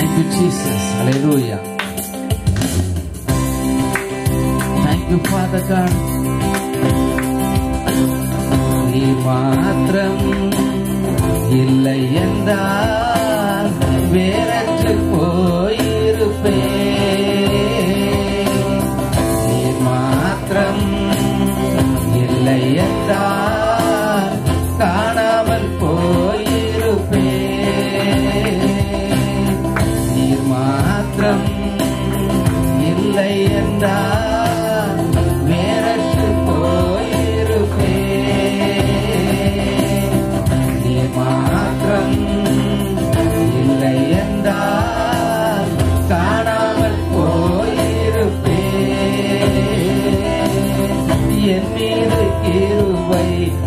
Thank you, Jesus. Hallelujah. Thank you, Father God. நீ மாத்திரம் இல்லை என்றால் வேறற்று போயிருப்பே நீ மாத்திரம் இல்லை என்றால் காணாமல் போயிருப்பே நீ மாத்திரம் இல்லை என்றால் வேறற்று போயிருப்பே நீ மாத்திரம் இல்லை என்றால் காணாமல் போயிருப்பே என் மீது கிருபை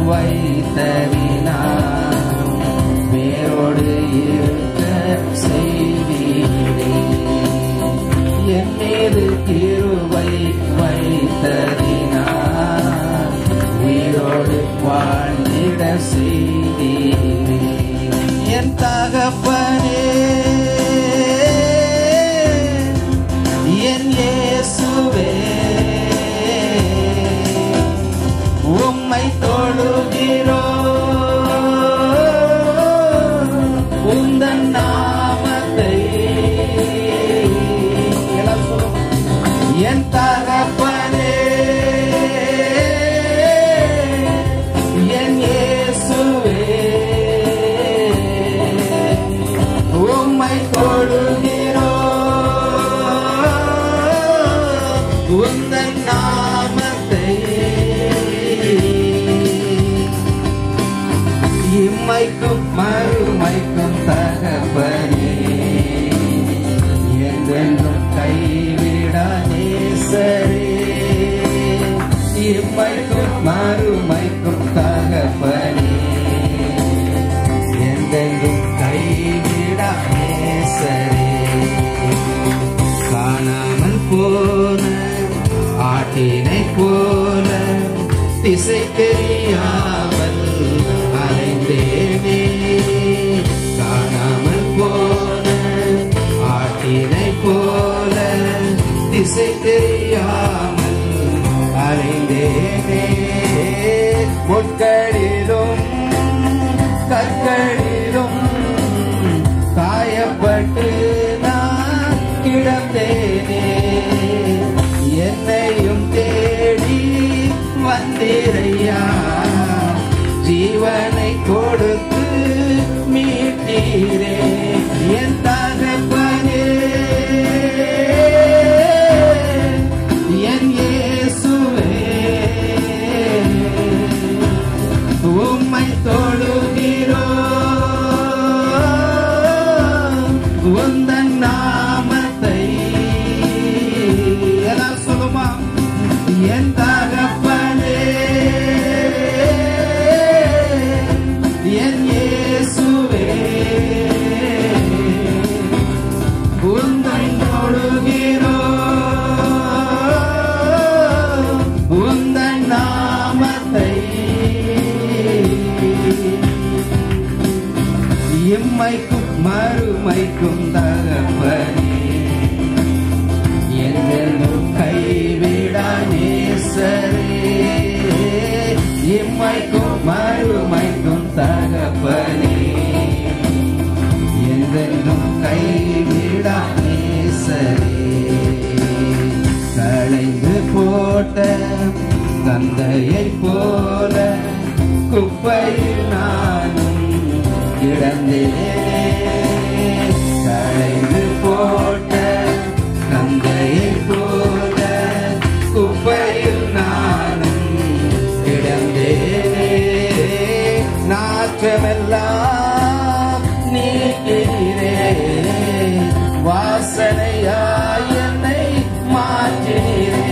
வைத்தறினார் வேரோடு இருக்க செய்தீரே என் மீது கிருபை வைத்தறினார் உயிரோடு வாழ்ந்திட செய்தீரே என் தகப்பனே என் இயேசுவே உம்மை தொழுகிறோ உந்தன் நாமத்தை எல்லாம் சொல்லுங்க. என் தகப்பனே என் இயேசுவே உம்மை தொழுகிறோ உந்தன் நாமத்தை இம்மைக்கும் மறுமைக்கும் தகப்பனே என்றென்றும் கைவிடா நேசரே இம்மைக்கும் மறுமைக்கும் தகப்பனே என்றென்றும் கைவிடா நேசரே காணாமல் போன ஆட்டினை போல திசை தெரியாமல் அலைந்தேனே காணாமல் போன ஆட்டினை போல திசை தெரியாமல் அலைந்தேனே முட்களிலும் கற்களிலும் காயப்பட்டு நான் கிடந்தேனே என்னையும் தேடி வந்தீரையா ஜீவனை கொடுத்து மீட்டீரே என் தகப்பனே என் இயேசுவே உம்மை தொழுகிறோ உந்தன் நாமத்தை எல்லாம் சொல்லுமா என் தகப்பனே என் இயேசுவே உந்தன் தொழுகிறோ உந்தன் நாமத்தை இம்மைக்கும் மறுமைக்கும் தகப்பனே என்றென்றும் கைவிடா நேசரே இம்மைக்கும் மறுமைக்கும் தகப்பனே என்றென்றும் கைவிடா நேசரே களைந்து போட்ட தந்தையை போல குப்பையில் நானும் கிடந்தேனே களைந்து போட்ட தந்தையை போல குப்பையில் நானும் கிடந்தேனே நாற்றமெல்லாம் நீக்கிறே வாசனையாய் என்னை மாற்றினீரே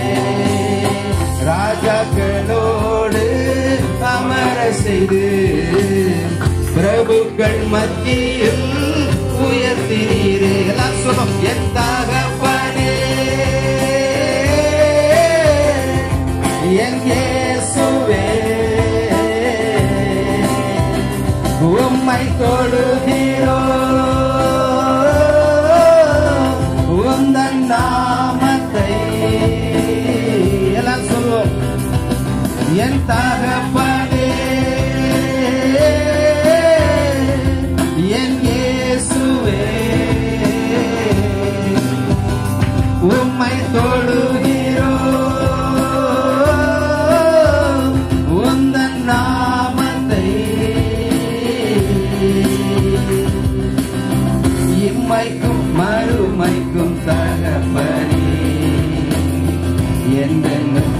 ராஜாக்களோடு அமர செய்து பிரபுக்கள் மத்தியில் உயர்த்தினீரே எல்லாம் சொல்லும் என் தகப்பனே என் இயேசுவே உம்மை தொழுகிறோ உம்மை தொழுகிறோ உந்தன் நாமத்தை இம்மைக்கும் மறுமைக்கும் தகப்பனே என்றென்றும்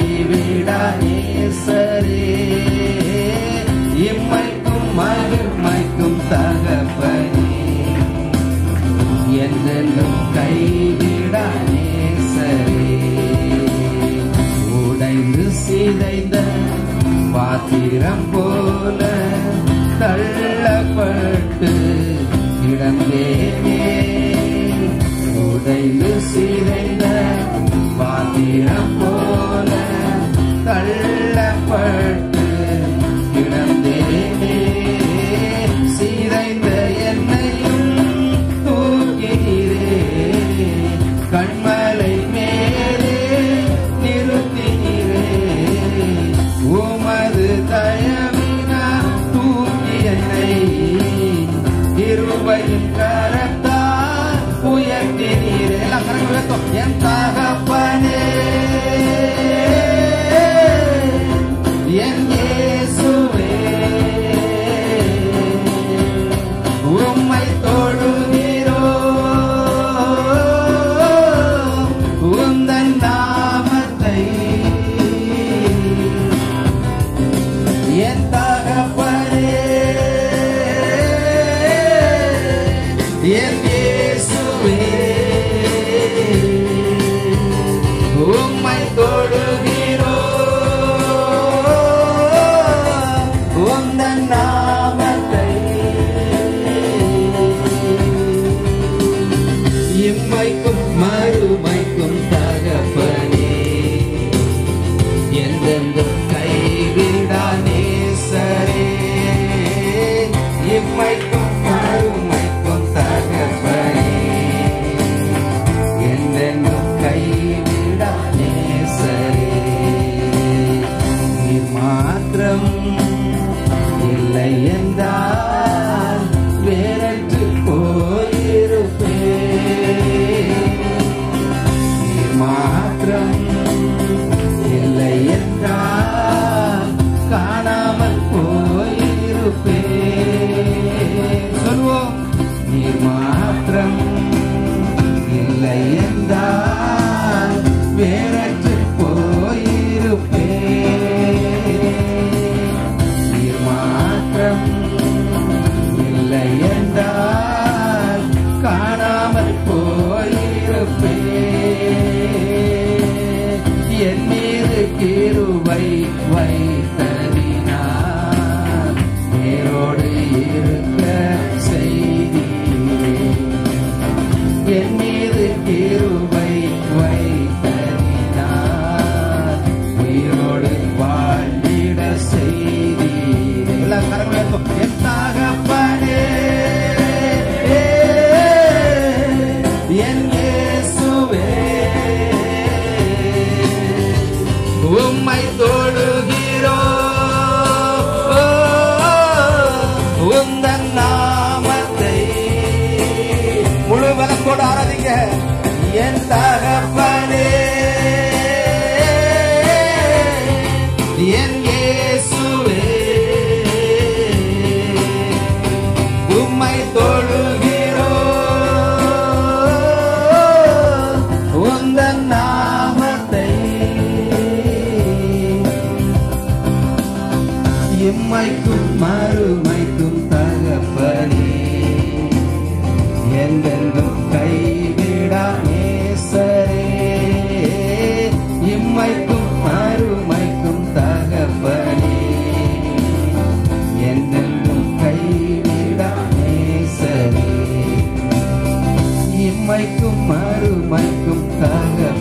கைவிடாசரே இம்மைக்கும் மறுமைக்கும் தகப்பனே என்றென்றும் கைவிடாசரே உடைந்து சிதைந்த பாத்திரம் போல தள்ளப்பட்டு கிடந்தேனே உடைந்து சிதைந்த பாத்திரம் போல தள்ளப்பட்டு கிடந்தேனே சிதைந்த என்னையும் தூக்கினீரே கண்மலை மேலே நிறுத்தினீரே உமது தயவினா தூக்கி என்னை இருவையின் கரத்தால் உயர்த்தினீரே எல்லாம் கரங்கள் உயர்த்தும். என் தகப்பனே என் இயேசுவே உம்மை தொழுகிறோ உந்தன் நாமத்தை என் தகப்பனே என் இயேசுவே உம்மை தொழுகிறோ உந்தன் நாமத்தை இம்மைக்கும் மறுமைக்கும் தகப்பனே எந்தெந்தும் கைவிடா நேசரே இம்மைக்கும் மறுமைக்கும் தகப்பனே எந்தெந்தும் கைவிடா நேசரே நீர் மாத்திரம் இல்லை என்றால் வேறற்று போயிருப்பேன் நீர் மாத்திரம் இல்லை என்றால் காணாமல் போயிருப்பேன் சொல்வோம் நீர் மாத்திரம் இல்லை என்றால் வேறற்று போயிருப்பேன் நீர் மாத்திரம் இல்லை என்றால் காணாமல் போயிருப்பேன் என் மீது கிருபை வைத்ததினார் நேரோடு இருக்க செய்தீரே என் மீது கிருபை வைத்ததினார் உயிரோடு வாழ்ந்திட செய்தீரே எல்லா கரங்களுக்கும் என் தகப்பனே என் இயேசுவே உம்மை தொழுகிறோ உந்தன் நாமத்தை முழு பலத்தோடு ஆராதிங்க என் தகப்பனே என் இயேசுவே உம்மை தொழுகிறோ உந்தன் நாமத்தை இம்மைக்கும் மறுமைக்கும் தகப்பனே என்றென்றும் கைவிடா நேசரே இம்மைக்கும் மறுமைக்கும் தகப்பனே என்றென்றும் கைவிடா நேசரே இம்மைக்கும் மறுமைக்கும் தகப்பனே